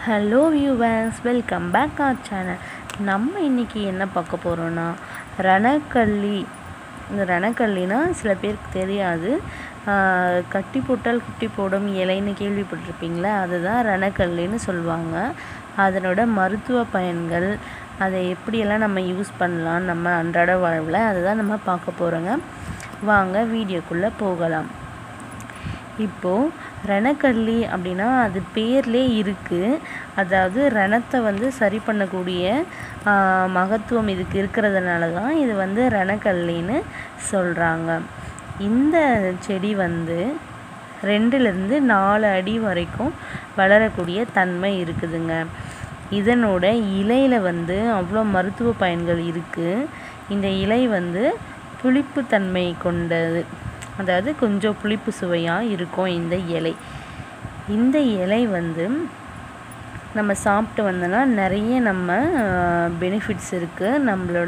hello viewers welcome back our channel நம்ம இன்றைக்கி என்ன பார்க்க போகிறோன்னா ரணக்கல்லி இந்த ரணக்கல்லினா சில பேருக்கு தெரியாது ஆஹ் கட்டி போட்டால் குட்டி போடும் இலைன்னு கேள்விப்பட்டிருப்பீங்களா அதுதான் ரணக்கல்லின்னு சொல்லுவாங்க அதனோட மருத்துவ பயன்கள் அதை எப்படியெல்லாம் நம்ம யூஸ் பண்ணலாம் நம்ம அன்றாட வாழ்வில் அதுதான் நம்ம பார்க்க போகிறோங்க வாங்க வீடியோக்குள்ளே போகலாம் இப்போது ரணக்கல்லி அப்படின்னா அது பேர்லே இருக்குது அதாவது ரணத்தை வந்து சரி பண்ணக்கூடிய ஆஹ், மகத்துவம் இதுக்கு இருக்கிறதுனால தான் இது வந்து ரணக்கல்லின்னு சொல்கிறாங்க இந்த செடி வந்து ரெண்டுலேருந்து நாலு அடி வரைக்கும் வளரக்கூடிய தன்மை இருக்குதுங்க இதனோட இலையில் வந்து அவ்வளோ மருத்துவ பயன்கள் இருக்குது இந்த இலை வந்து புளிப்புத்தன்மை கொண்டது அதாவது கொஞ்சம் புளிப்பு சுவையாக இருக்கும் இந்த இலை இந்த இலை வந்து நம்ம சாப்பிட்டு வந்தோன்னா நிறைய நம்ம பெனிஃபிட்ஸ் இருக்குது நம்மளோட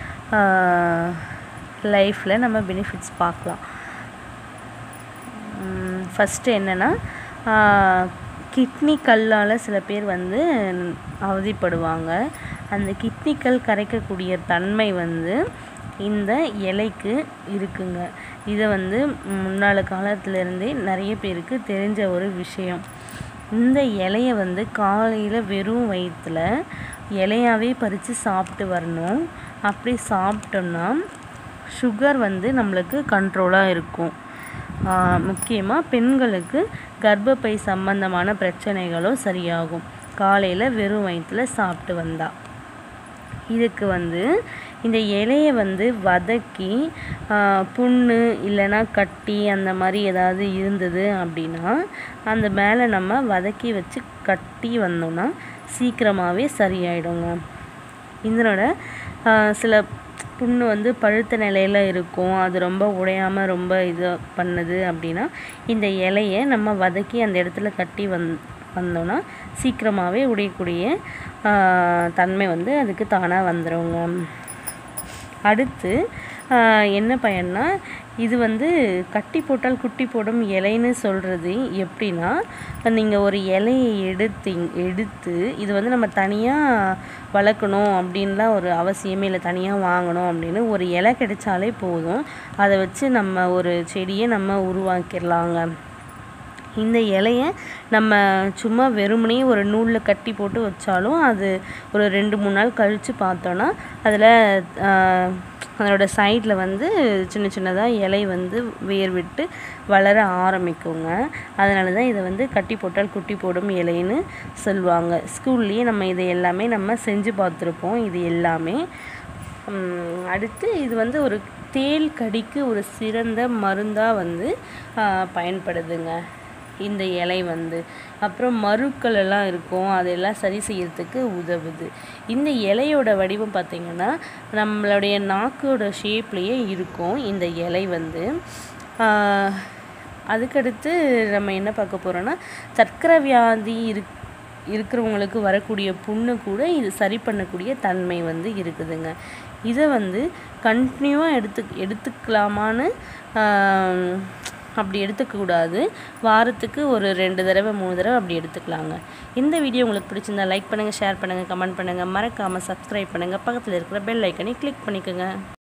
லைஃப்பில் நம்ம பெனிஃபிட்ஸ் பார்க்கலாம் ஃபஸ்ட்டு என்னென்னா கிட்னி கல்லால் சில பேர் வந்து அவதிப்படுவாங்க அந்த கிட்னி கல் கரைக்கக்கூடிய தன்மை வந்து இந்த இலைக்கு இருக்குங்க இதை வந்து முன்னாள் காலத்துலேருந்தே நிறைய பேருக்கு தெரிஞ்ச ஒரு விஷயம் இந்த இலையை வந்து காலையில் வெறும் வயிற்றில் இலையாவே பறித்து சாப்பிட்டு வரணும் அப்படி சாப்பிட்டோம்னா சுகர் வந்து நம்மளுக்கு கண்ட்ரோலாக இருக்கும் முக்கியமாக பெண்களுக்கு கர்ப்பப்பை சம்பந்தமான பிரச்சனைகளும் சரியாகும் காலையில் வெறும் வயிற்றில் சாப்பிட்டு வந்தா இதுக்கு வந்து இந்த இலையை வந்து வதக்கி ஆஹ், புண்ணு இல்லைன்னா கட்டி அந்த மாதிரி ஏதாவது இருந்தது அப்படின்னா அந்த மேலே நம்ம வதக்கி வச்சு கட்டி வந்தோம்னா சீக்கிரமாகவே சரியாயிடுங்க இதனோட ஆஹ், சில புண்ணு வந்து பழுத்த நிலையில் இருக்கும் அது ரொம்ப உடையாமல் ரொம்ப இது பண்ணுது அப்படின்னா இந்த இலையை நம்ம வதக்கி அந்த இடத்துல கட்டி வந் வந்தோன்னா சீக்கிரமாகவே உடையக்கூடிய ஆஹ், தன்மை வந்து அதுக்கு தானாக வந்துடுங்க அடுத்து ஆஹ், என்ன பயன்னா இது வந்து கட்டி போட்டால் குட்டி போடும் இலைன்னு சொல்கிறது எப்படின்னா நீங்கள் ஒரு இலையை எடுத்தீங் எடுத்து இது வந்து நம்ம தனியாக வளர்க்கணும் அப்படின்லாம் ஒரு அவசியமே இல்லை தனியாக வாங்கணும் அப்படின்னு ஒரு இலை கிடைச்சாலே போதும் அதை வச்சு நம்ம ஒரு செடியை நம்ம உருவாக்கிடலாங்க இந்த இலையை நம்ம சும்மா வெறுமனே ஒரு நூலில் கட்டி போட்டு வச்சாலும் அது ஒரு ரெண்டு மூணு நாள் கழித்து பார்த்தோன்னா அதில் அதனோட சைடில் வந்து சின்ன சின்னதாக இலை வந்து வேர் விட்டு வளர ஆரம்பிக்குங்க அதனால தான் இதை வந்து கட்டி போட்டால் குட்டி போடும் இலைன்னு சொல்லுவாங்க ஸ்கூல்லேயே நம்ம இதை எல்லாமே நம்ம செஞ்சு பார்த்துருப்போம் இது எல்லாமே உம், அடுத்து இது வந்து ஒரு தேள் கடிக்கு ஒரு சிறந்த மருந்தாக வந்து ஆஹ், பயன்படுதுங்க இந்த இலை வந்து அப்புறம் மருக்கள் எல்லாம் இருக்கும் அதெல்லாம் சரி செய்யறதுக்கு உதவுது இந்த இலையோட வடிவம் பார்த்திங்கன்னா நம்மளுடைய நாக்கோட ஷேப்லேயே இருக்கும் இந்த இலை வந்து ஆஹ், அதுக்கடுத்து நம்ம என்ன பார்க்க போகிறோன்னா சர்க்கரை வியாதி இருக் இருக்கிறவங்களுக்கு வரக்கூடிய புண்ணு கூட இது சரி பண்ணக்கூடிய தன்மை வந்து இருக்குதுங்க இதை வந்து கண்டினியூவாக எடுத்து எடுத்துக்கலாமான்னு ஆம், அப்படி எடுத்துக்கக்கூடாது வாரத்துக்கு ஒரு ரெண்டு தடவை மூணு தடவை அப்படி எடுத்துக்கலாங்க இந்த வீடியோ உங்களுக்கு பிடிச்சிருந்தா லைக் பண்ணுங்கள் ஷேர் பண்ணுங்கள் கமெண்ட் பண்ணுங்கள் மறக்காமல் சப்ஸ்கிரைப் பண்ணுங்கள் பக்கத்தில் இருக்கிற பெல் ஐக்கனை கிளிக் பண்ணிக்கோங்க